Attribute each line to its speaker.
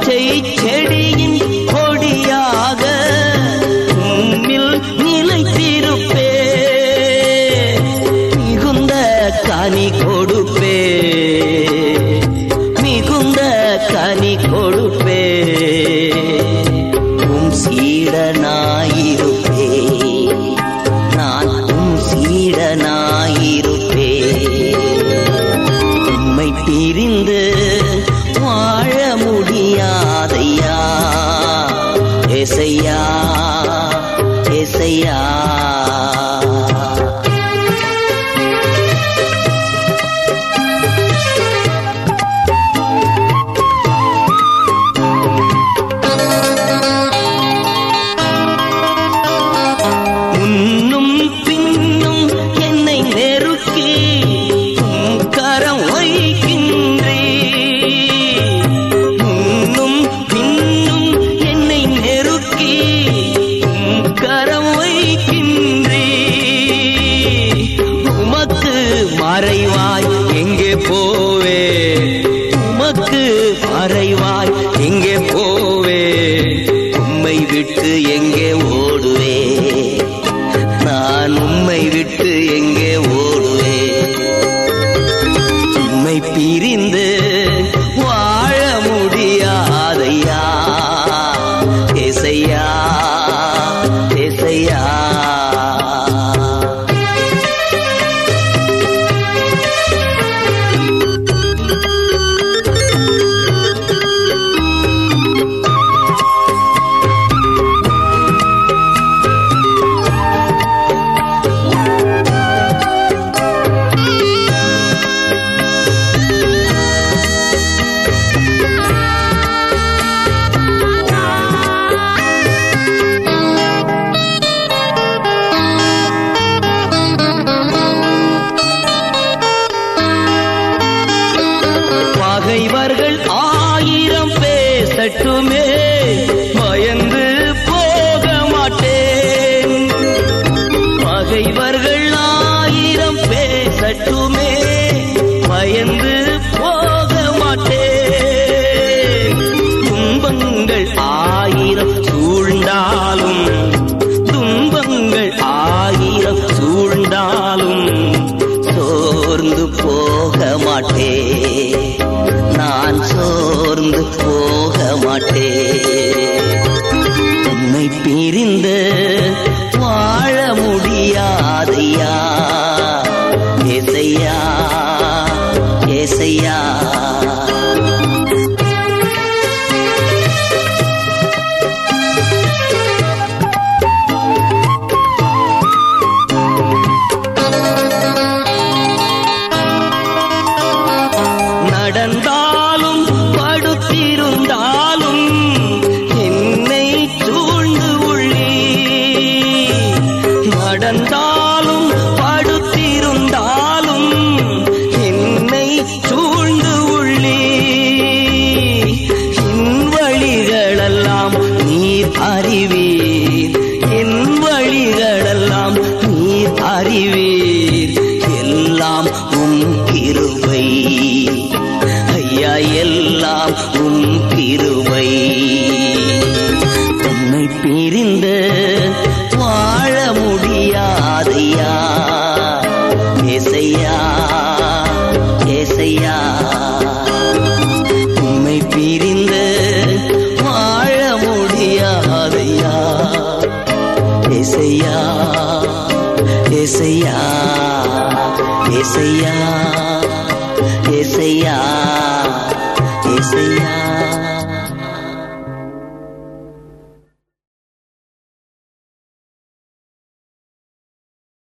Speaker 1: பச்சை செடியின் கொடியாக உம்மில் நிலைத்திருப்பே மிகுந்த கனி கொடுப்பே மிகுந்த கனி கொடுப்பே உம் சீடனாயிருப்பே நான் உம் சீடனாயிருப்பே உம்மை பிரிந்து வாழ முடியாதையா எசையா எசையா முன்னும் பின்னும் என்னை நெருக்கி உம் கரம் வைக்கின்றே முன்னும் பின்னும் என்னை நெருக்கி உம் கரம் வைக்கின்றே உமக்கு மறைவாய் எங்கே போவே உமக்கு மறைவாய் எங்கே போவே உம்மை விட்டு எங்கே ஓடுவே நான் உம்மை விட்டு எங்கே ஓடுவே உம்மை பிரிந்து வாழ முடியாதையா எசையா எசையா பகைவர்கள் ஆயிரம் பேசட்டுமே பயந்து போக மாட்டேன் பகைவர்கள் ஆயிரம் பேசட்டுமே பயந்து போக மாட்டேன் துன்பங்கள் ஆயிரம் சூழ்ந்தாலும் துன்பங்கள் ஆயிரம் சூழ்ந்தாலும் சோர்ந்து போக மாட்டேன் நான் சோர்ந்து போக மாட்டேன் உன்னை பிரிந்து வாழ முடியாதையா ஏசையா ஏசையா நடந்தாலும் படுத்திருந்தாலும் என்னை சூழ்ந்து உள்ளே நடந்தாலும் படுத்திருந்தாலும் என்னை சூழ்ந்து உள்ளே என் வழிகளெல்லாம் நீர் அறிவீர் என் வழிகளெல்லாம் நீர் அறிவீர் எல்லாம் உம் கிருபை ஐயா எல்லாம் உம் கிருபை உம்மை பிரிந்து வாழ முடியாதையா ஏசையா ஏசையா உம்மை பிரிந்து வாழ முடியாதையா ஏசையா ஏசையா ஏசையா ஏசையா ஏசையா